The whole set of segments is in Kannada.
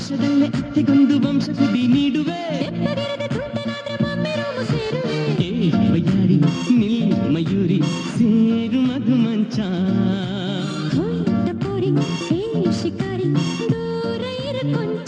ವರ್ಷದಲ್ಲೇ ಅತ್ತೆಗೊಂದು ವಂಶ ಕುಡಿ ನೀಡುವೆ ತೆಪ್ಪಗಿರದ ತುಂಟನಾದ್ರೆ ಮಮ್ಮಿ ರೂಮು ಸೇರುವೆ ಏ ವಯ್ಯಾರಿ ನಿಲ್ ಮಯೂರಿ ಸೇರು ಮಧು ಮಂಚ ಹೋಯ್ ಟಪೋರಿ ಹೇ ಶಿಕಾರಿ ದೂರ ಇರು ಕೊಂಚ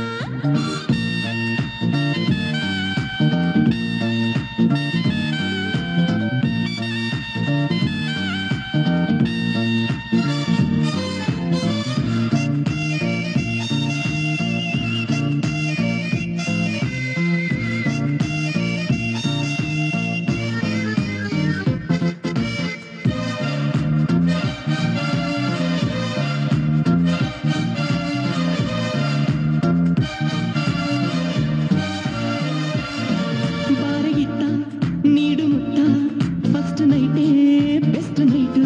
ಬಾರೆಗಿತ್ತ ನೀಡು ಮುತ್ತ ಫಸ್ಟ್ ನೈಟೇ ಬೆಸ್ಟ್ ನೈಟು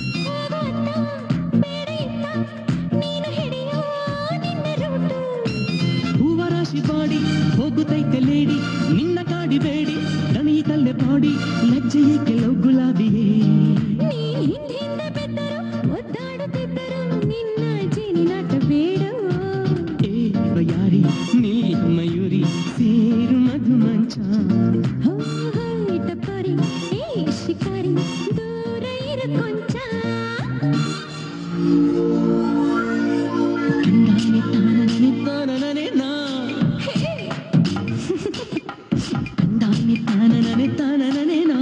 ಬೇಡ ಇತ್ತ ನೀನು ಹಿಡಿಯೋ ನಿನ್ನ ರೂಟು ಹೂವರಾಶಿ ಬಾಡಿ ಹೋಗುತ್ತೈತೆ ಲೇಡಿ ನಿನ್ನ ಕಾಡಿಬೇಡಿ ದಣಿಯಿತಲ್ಲೆ ಬಾಡಿ ಲಜ್ಜೆಯೇ ಕೆಲವು ಗುಲಾಬಿಯೇ ನೀ ಹಿಂದೆ ಹಿಂದೆ ಬೆದ್ದರು ಒದ್ದಾಡುತ್ತಿದ್ದರು ನಿನ್ನ ಜೇನಿನಾಟ ಬೇಡವೋ ಏ ವಯಾರಿ ನೀಲ್ ಮಯೂರಿ ಸೇರು ಮಧು ಮಂಚ ಹೋ ಹೋಯ್ ಟಪೋರಿ ಹೇ ಶಿಕಾರಿ ದೂರ ಇರು ಕೊಂಚ ಕಂದಾನೆ ತಾನನೆ ತಾನನೆ ನಾ ಹೇ ಕಂದಾನೆ ತಾನನೆ ತಾನನೆ ನಾ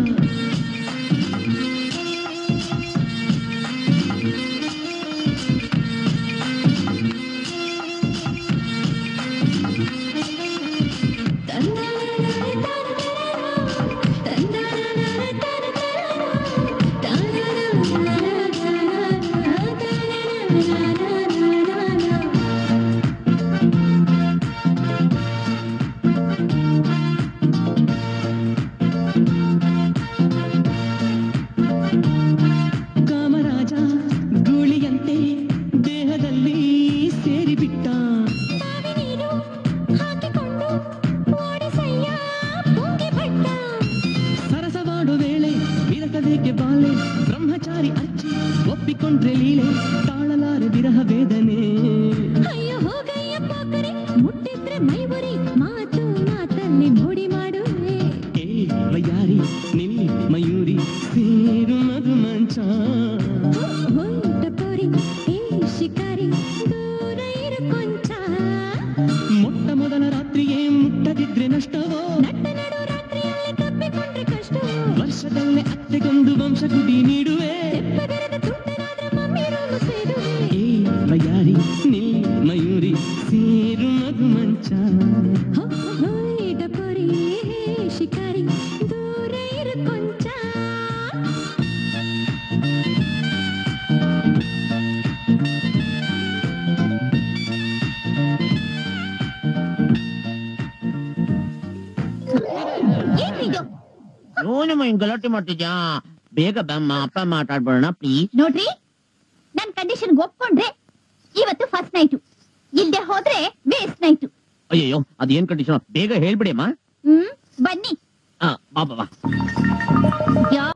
ಕಾಮರಾಜ ಗೂಳಿಯಂತೆ ದೇಹದಲ್ಲಿ ಸೇರಿಬಿಟ್ಟ ನೀರು ಹಾಕಿಕೊಂಡು ಓಡಿಸಯ್ಯ ಪುಂಗಿ ಭಟ್ಟ ಸರಸವಾಡು ವೇಳೆ ವಿರಸಬೇಕೆ ಬಾಲೆ ಬ್ರಹ್ಮಚಾರಿ ಅಚ್ಚಿ ಒಪ್ಪಿಕೊಂಡ್ರೆ ಲೀಲೆ ತಾಳಲಾರೆ ವಿರಹ ವೇದನೆ ಅಯ್ಯೋ ಹೋಗಯ್ಯ ಪಾಕರೆ ಮುಟ್ಟಿದ್ರೆ ಮೈಬುರಿ ಮಾತು ಮಾತಲ್ಲಿ ಮೋಡಿ ಮಾಡುವೆ ಏ ವಯಾರಿ ನಿಲ್ ಮಯೂರಿ ಸೇರು ಮಧು ಮಂಚ ಹೋಯ್ ಟಪೋರಿ ಹೇ ಶಿಕಾರಿ ದೂರ ಇರು ಕೊಂಚ ಮೊಟ್ಟ ಮೊದಲ ರಾತ್ರಿಯೇ ಮುಟ್ಟದಿದ್ರೆ ನಷ್ಟವೋ ನಟ್ಟ ನಡು ರಾತ್ರಿಯಲ್ಲಿ ತಪ್ಪಿಕೊಂಡ್ರೆ ಕಷ್ಟವೋ ವರ್ಷದಲ್ಲೇ ಅತ್ತೆಗೊಂದು ವಂಶ ಕುಡಿ ನೀಡುವೆ ತೆಪ್ಪಗಿರದ ತುಂಟನಾದ್ರೆ ಮಮ್ಮಿ ರೂಮು ಸೇರುವೆ ಏ ವಯಾರಿ ನಿಲ್ ಮಯೂರಿ ಸೇರು ಮಧು ಮಂಚ ಹೋ ಹೋಯ್ ಟಪೋರಿ ಹೇ ಶಿಕಾರಿ ದೂರ ಇರು ಕೊಂಚ ಏನಿದು ಏನಮ್ಮ ಹಿಂಗ್ ಗಲಾಟೆ ಮಾಡ್ತಿದ್ಯಾ ಬೇಗ ಬಮ್ಮ ಅಪ್ಪ ಮಾತಾಡ್ಬೇಡ ಪ್ಲೀಸ್ ನೋಡ್ರಿ ನನ್ ಕಂಡೀಷನ್ ಒಪ್ಕೊಂಡ್ರೆ ಇವತ್ತು ಫಸ್ಟ್ ನೈಟು ಇಲ್ದೆ ಹೋದ್ರೆ ವೇಸ್ಟ್ ನೈಟು ಅಯ್ಯೋ ಅದೇನ್ ಕಂಡೀಷನ್ ಬೇಗ ಹೇಳ್ಬಿಡಿ ಅಮ್ಮ ಹ್ಮ್ ಬನ್ನಿ ಆ, ಬಾ ಬಾ ಬಾ ಯಾ